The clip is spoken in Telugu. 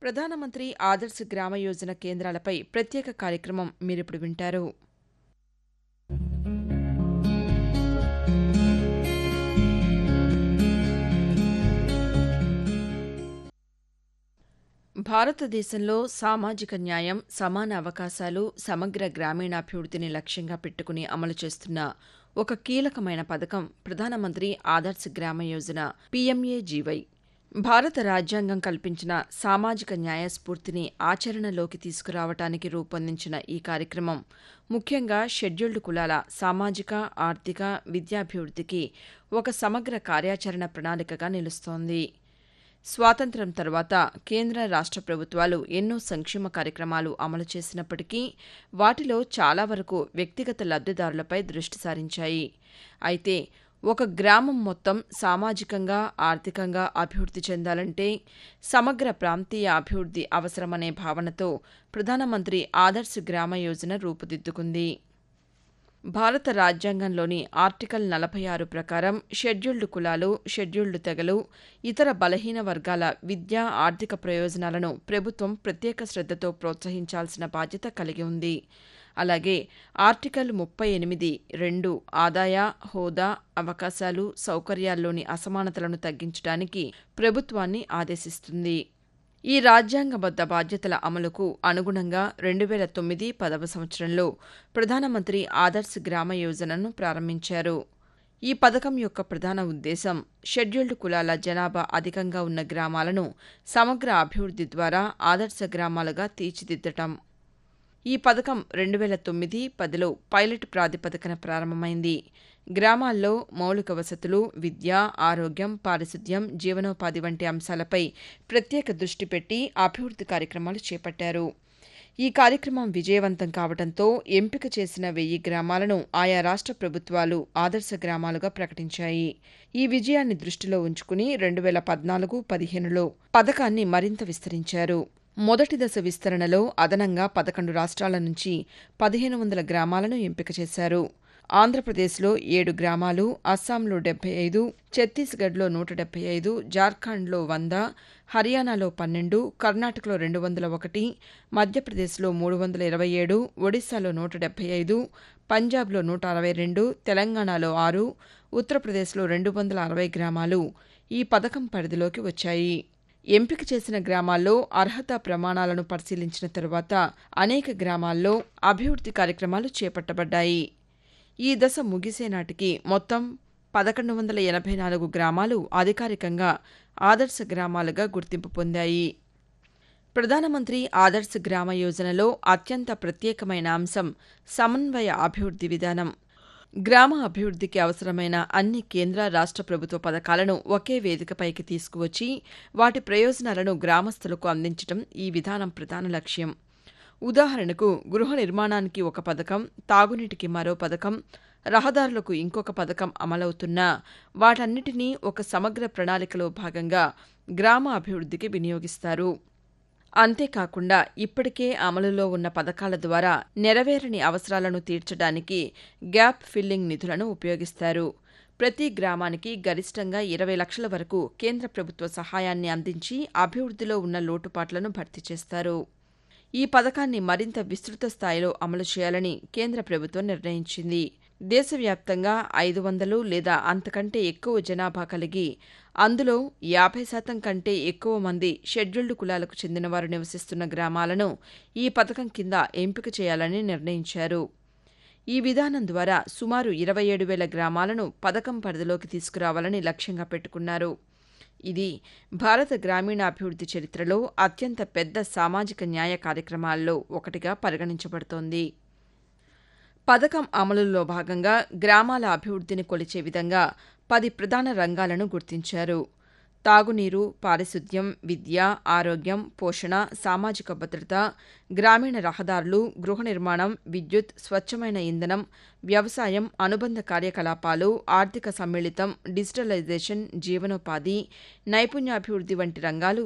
ప్రధానమంత్రి ఆదర్శ్ గ్రామ యోజన కేంద్రాలపై ప్రత్యేక కార్యక్రమం మీరిప్పుడు వింటారు భారతదేశంలో సామాజిక న్యాయం సమాన అవకాశాలు సమగ్ర గ్రామీణాభివృద్ధిని లక్ష్యంగా పెట్టుకుని అమలు చేస్తున్న ఒక కీలకమైన పథకం ప్రధానమంత్రి ఆదర్శ్ గ్రామ యోజన పీఎంఏజీవై భారత రాజ్యాంగం కల్పించిన సామాజిక న్యాయ స్ఫూర్తిని ఆచరణలోకి తీసుకురావటానికి రూపొందించిన ఈ కార్యక్రమం ముఖ్యంగా షెడ్యూల్డ్ కులాల సామాజిక ఆర్థిక విద్యాభివృద్ధికి ఒక సమగ్ర కార్యాచరణ ప్రణాళికగా నిలుస్తోంది స్వాతంత్ర్యం తర్వాత కేంద్ర రాష్ట్ర ప్రభుత్వాలు ఎన్నో సంక్షేమ కార్యక్రమాలు అమలు చేసినప్పటికీ వాటిలో చాలా వరకు వ్యక్తిగత లబ్ధిదారులపై దృష్టి సారించాయి అయితే ఒక గ్రామం మొత్తం సామాజికంగా ఆర్థికంగా అభివృద్ధి చెందాలంటే సమగ్ర ప్రాంతీయ అభివృద్ధి అవసరమనే భావనతో ప్రధానమంత్రి ఆదర్శ్ గ్రామ యోజన రూపుదిద్దుకుంది భారత రాజ్యాంగంలోని ఆర్టికల్ నలభై ఆరు ప్రకారం షెడ్యూల్డ్ కులాలు షెడ్యూల్డ్ తెగలు ఇతర బలహీన వర్గాల విద్యా ఆర్థిక ప్రయోజనాలను ప్రభుత్వం ప్రత్యేక శ్రద్ధతో ప్రోత్సహించాల్సిన బాధ్యత కలిగి ఉంది అలాగే ఆర్టికల్ ముప్పై ఎనిమిది రెండు ఆదాయ హోదా అవకాశాలు సౌకర్యాల్లోని అసమానతలను తగ్గించడానికి ప్రభుత్వాన్ని ఆదేశిస్తుంది ఈ రాజ్యాంగబద్ద బాధ్యతల అమలుకు అనుగుణంగా రెండు వేల తొమ్మిది పదవ సంవత్సరంలో ప్రధానమంత్రి ఆదర్శ్ గ్రామ యోజనను ప్రారంభించారు ఈ పథకం యొక్క ప్రధాన ఉద్దేశం షెడ్యూల్డ్ కులాల జనాభా అధికంగా ఉన్న గ్రామాలను సమగ్ర అభివృద్ధి ద్వారా ఆదర్శ గ్రామాలుగా తీర్చిదిద్దటం ఈ పథకం రెండు వేల తొమ్మిది పదిలో పైలట్ ప్రాతిపదికన ప్రారంభమైంది గ్రామాల్లో మౌలిక వసతులు విద్య ఆరోగ్యం పారిశుద్ధ్యం జీవనోపాధి వంటి అంశాలపై ప్రత్యేక దృష్టి పెట్టి అభివృద్ధి కార్యక్రమాలు చేపట్టారు ఈ కార్యక్రమం విజయవంతం కావడంతో ఎంపిక చేసిన వెయ్యి గ్రామాలను ఆయా రాష్ట్ర ప్రభుత్వాలు ఆదర్శ గ్రామాలుగా ప్రకటించాయి ఈ విజయాన్ని దృష్టిలో ఉంచుకుని రెండు వేల పద్నాలుగు పదిహేనులో పథకాన్ని మరింత విస్తరించారు మొదటి దశ విస్తరణలో అదనంగా పదకొండు రాష్ట్రాల నుంచి పదిహేను వందల గ్రామాలను ఎంపిక చేశారు ఆంధ్రప్రదేశ్లో ఏడు గ్రామాలు అస్సాంలో డెబ్బై ఐదు ఛత్తీస్గఢ్లో నూట డెబ్బై ఐదు జార్ఖండ్లో వంద హర్యానాలో పన్నెండు కర్ణాటకలో రెండు వందల ఒకటి మధ్యప్రదేశ్లో మూడు వందల ఇరవై ఏడు ఒడిశాలో నూట డెబ్బై ఐదు పంజాబ్లో నూట అరవై రెండు తెలంగాణలో ఆరు ఉత్తరప్రదేశ్లో రెండు వందల అరవై గ్రామాలు ఈ పథకం పరిధిలోకి వచ్చాయి ఎంపిక చేసిన గ్రామాల్లో అర్హత ప్రమాణాలను పరిశీలించిన తరువాత అనేక గ్రామాల్లో అభివృద్ధి కార్యక్రమాలు చేపట్టబడ్డాయి ఈ దశ ముగిసే నాటికి మొత్తం పదకొండు వందల ఎనభై నాలుగు గ్రామాలు అధికారికంగా ఆదర్శ గ్రామాలుగా గుర్తింపు పొందాయి ప్రధానమంత్రి ఆదర్శ్ గ్రామ యోజనలో అత్యంత ప్రత్యేకమైన అంశం సమన్వయ అభివృద్ధి విధానం గ్రామ అభివృద్ధికి అవసరమైన అన్ని కేంద్ర రాష్ట్ర ప్రభుత్వ పథకాలను ఒకే వేదికపైకి తీసుకువచ్చి వాటి ప్రయోజనాలను గ్రామస్తులకు అందించడం ఈ విధానం ప్రధాన లక్ష్యం ఉదాహరణకు గృహ నిర్మాణానికి ఒక పథకం తాగునీటికి మరో పథకం రహదారులకు ఇంకొక పథకం అమలవుతున్నా వాటన్నిటినీ ఒక సమగ్ర ప్రణాళికలో భాగంగా గ్రామ అభివృద్ధికి వినియోగిస్తారు అంతేకాకుండా ఇప్పటికే అమలులో ఉన్న పథకాల ద్వారా నెరవేరని అవసరాలను తీర్చడానికి గ్యాప్ ఫిల్లింగ్ నిధులను ఉపయోగిస్తారు ప్రతి గ్రామానికి గరిష్టంగా ఇరవై లక్షల వరకు కేంద్ర ప్రభుత్వ సహాయాన్ని అందించి అభివృద్ధిలో ఉన్న లోటుపాట్లను భర్తీ చేస్తారు ఈ పథకాన్ని మరింత విస్తృత స్థాయిలో అమలు చేయాలని కేంద్ర ప్రభుత్వం నిర్ణయించింది దేశవ్యాప్తంగా ఐదు వందలు లేదా అంతకంటే ఎక్కువ జనాభా కలిగి అందులో యాభై శాతం కంటే ఎక్కువ మంది షెడ్యూల్డ్ కులాలకు చెందినవారు నివసిస్తున్న గ్రామాలను ఈ పథకం కింద ఎంపిక చేయాలని నిర్ణయించారు ఈ విధానం ద్వారా సుమారు ఇరవై ఏడు వేల గ్రామాలను పథకం పరిధిలోకి తీసుకురావాలని లక్ష్యంగా పెట్టుకున్నారు ఇది భారత గ్రామీణాభివృద్ధి చరిత్రలో అత్యంత పెద్ద సామాజిక న్యాయ కార్యక్రమాల్లో ఒకటిగా పరిగణించబడుతోంది పథకం అమలులో భాగంగా గ్రామాల అభివృద్ధిని కొలిచే విధంగా పది ప్రధాన రంగాలను గుర్తించారు తాగునీరు పారిశుద్ధ్యం విద్య ఆరోగ్యం పోషణ సామాజిక భద్రత గ్రామీణ రహదారులు గృహ నిర్మాణం విద్యుత్ స్వచ్ఛమైన ఇంధనం వ్యవసాయం అనుబంధ కార్యకలాపాలు ఆర్థిక సమ్మిళితం డిజిటలైజేషన్ జీవనోపాధి నైపుణ్యాభివృద్ధి వంటి రంగాలు